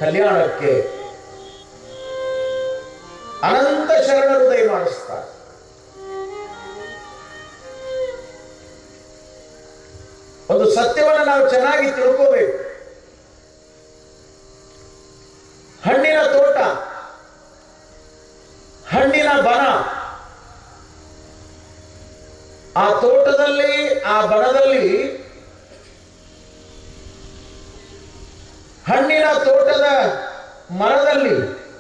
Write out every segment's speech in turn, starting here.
ಕಲ್ಯಾಣಕ್ಕೆ ಅನಂತ ಶರಣರು ದಯಮಾಡಿಸ್ತಾರೆ ಒಂದು ಸತ್ಯವನ್ನು ನಾವು ಚೆನ್ನಾಗಿ ತಿಳ್ಕೋಬೇಕು ಹಣ್ಣಿನ ತೋಟ ಹಣ್ಣಿನ ಬನ ಆ ತೋಟದಲ್ಲಿ ಆ ಬನದಲ್ಲಿ ಹಣ್ಣಿನ ತೋಟದ ಮರದಲ್ಲಿ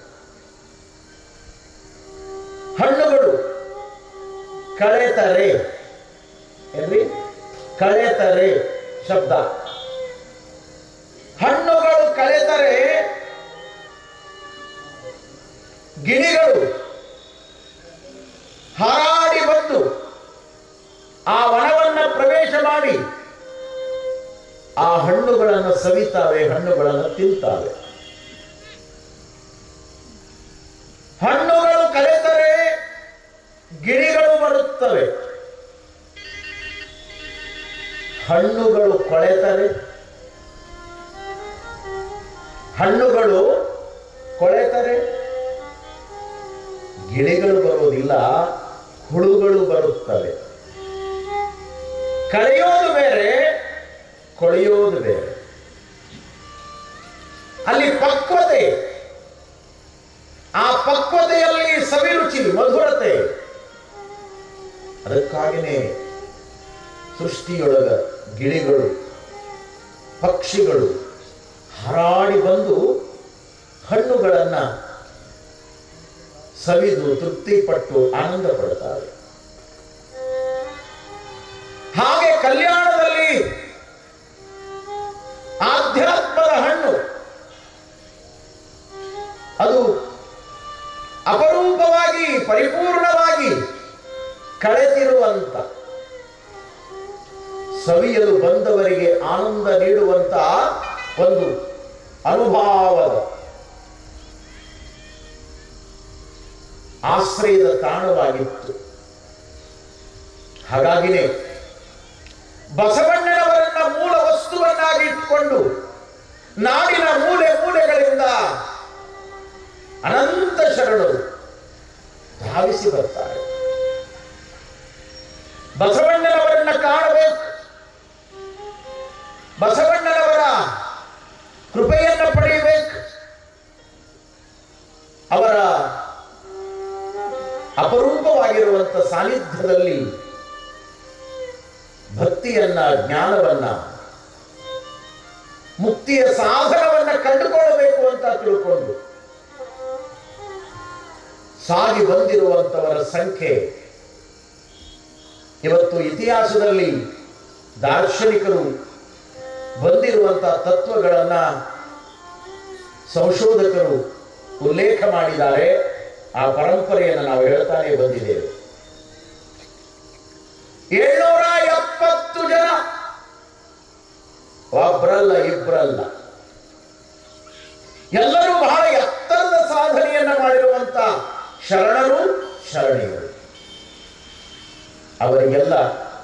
ಹಣ್ಣುಗಳು ಕಳೆತರೆ ಏನ್ರಿ ಕಳೆತರೆ ಶಬ್ದ ಹಣ್ಣುಗಳು ಕಳೆತರೆ ಗಿಳಿಗಳು ಹಾರಾಡಿ ಬಂದು ಆ ವನವನ್ನ ಪ್ರವೇಶ ಮಾಡಿ ಆ ಹಣ್ಣುಗಳನ್ನು ಸವಿತಾವೆ ಹಣ್ಣುಗಳನ್ನು ತಿಂತಾವೆ ಹಣ್ಣುಗಳು ಕಳೆತರೆ ಗಿಳಿಗಳು ಬರುತ್ತವೆ ಹಣ್ಣುಗಳು ಕೊಳೆತರೆ ಹಣ್ಣುಗಳು ಕೊಳೆತರೆ ಗಿಳಿಗಳು ಬರುವುದಿಲ್ಲ ಹುಳುಗಳು ಬರುತ್ತವೆ ಕಳೆಯೋದು ಬೇರೆ ಕೊಳೆಯೋದು ಬೇರೆ ಅಲ್ಲಿ ಪಕ್ವತೆ ಆ ಪಕ್ವತೆಯಲ್ಲಿ ಸವಿರುಚಿ ಮಧುರತೆ ಅದಕ್ಕಾಗಿಯೇ ಸೃಷ್ಟಿಯೊಳಗ ಗಿಳಿಗಳು ಪಕ್ಷಿಗಳು ಹಾರಾಡಿ ಬಂದು ಹಣ್ಣುಗಳನ್ನ ಸವಿದು ತೃಪ್ತಿಪಟ್ಟು ಆನಂದ ಪಡ್ತಾರೆ ಹಾಗೆ ಕಲ್ಯಾಣದಲ್ಲಿ ಆಧ್ಯಾತ್ಮದ ಹಣ್ಣು ಅದು ಅಪರೂಪವಾಗಿ ಪರಿಪೂರ್ಣವಾಗಿ ಕಳೆತಿರುವಂತ ಸವಿಯಲು ಬಂದವರಿಗೆ ಆನಂದ ನೀಡುವಂತ ಒಂದು ಅನುಭಾವದ ಆಶ್ರಯದ ತಾಣವಾಗಿತ್ತು ಹಾಗಾಗಿನೇ ಬಸವಣ್ಣನವರನ್ನ ಮೂಲ ವಸ್ತುವನ್ನಾಗಿ ಇಟ್ಟುಕೊಂಡು ನಾಡಿನ ಮೂಲೆ ಮೂಲೆಗಳಿಂದ ಅನಂತ ಶರಣರು ಧಾವಿಸಿ ಬರ್ತಾರೆ ಬಸವಣ್ಣನವರನ್ನ ಕಾಣಬೇಕು ಬಸವಣ್ಣನವರ ಕೃಪೆಯನ್ನು ಪಡೆಯಬೇಕು ಅವರ ಅಪರೂಪವಾಗಿರುವಂಥ ಸಾನ್ನಿಧ್ಯದಲ್ಲಿ ಭಕ್ತಿಯನ್ನ ಜ್ಞಾನವನ್ನ ಮುಕ್ತಿಯ ಸಾಧನವನ್ನ ಕಂಡುಕೊಳ್ಳಬೇಕು ಅಂತ ತಿಳ್ಕೊಂಡು ಸಾಗಿ ಬಂದಿರುವಂತವರ ಸಂಖ್ಯೆ ಇವತ್ತು ಇತಿಹಾಸದಲ್ಲಿ ದಾರ್ಶನಿಕರು ಬಂದಿರುವಂತಹ ತತ್ವಗಳನ್ನ ಸಂಶೋಧಕರು ಉಲ್ಲೇಖ ಮಾಡಿದ್ದಾರೆ ಆ ಪರಂಪರೆಯನ್ನು ನಾವು ಹೇಳ್ತಾನೆ ಬಂದಿದ್ದೇವೆ ಏಳ್ನೂರ ಎಪ್ಪತ್ತು ಜನ ಒಬ್ರಲ್ಲ ಇಬ್ರಲ್ಲ ಎಲ್ಲರೂ ಬಹಳ ಎತ್ತರದ ಸಾಧನೆಯನ್ನ ಮಾಡಿರುವಂತ ಶರಣರು ಶರಣಿಯರು ಅವರಿಗೆಲ್ಲ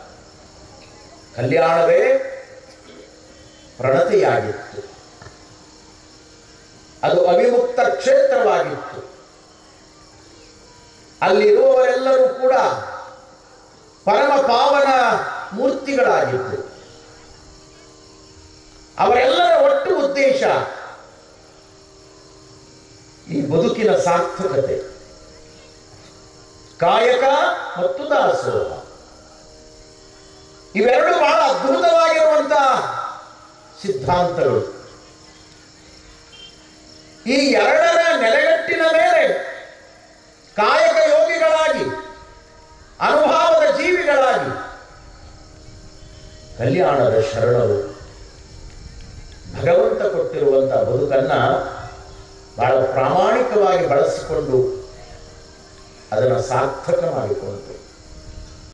ಕಲ್ಯಾಣವೇ ಪ್ರಣತೆಯಾಗಿತ್ತು ಅದು ಅವಿಮುಕ್ತ ಕ್ಷೇತ್ರವಾಗಿತ್ತು ಅಲ್ಲಿರುವವರೆಲ್ಲರೂ ಕೂಡ ಪರಮ ಪಾವನ ಮೂರ್ತಿಗಳಾಗಿತ್ತು ಅವರೆಲ್ಲರ ಒಟ್ಟು ಉದ್ದೇಶ ಈ ಬದುಕಿನ ಸಾರ್ಥಕತೆ ಕಾಯಕ ಮತ್ತು ದಾಸೋಹ ಇವೆರಡು ಬಹಳ ಅದ್ಭುತವಾಗಿರುವಂತಹ ಸಿದ್ಧಾಂತಗಳು ಈ ಎರಡರ ನೆಲೆಗಟ್ಟಿನ ಮೇಲೆ ಕಾಯಕ ಯೋಗಿಗಳಾಗಿ ಅನುಭವದ ಜೀವಿಗಳಾಗಿ ಕಲ್ಯಾಣದ ಶರಣರು ಭಗವಂತ ಕೊಟ್ಟಿರುವಂತಹ ಬದುಕನ್ನ ಬಹಳ ಪ್ರಾಮಾಣಿಕವಾಗಿ ಬಳಸಿಕೊಂಡು ಅದನ್ನು ಸಾರ್ಥಕ ಮಾಡಿಕೊಂಡ್ರು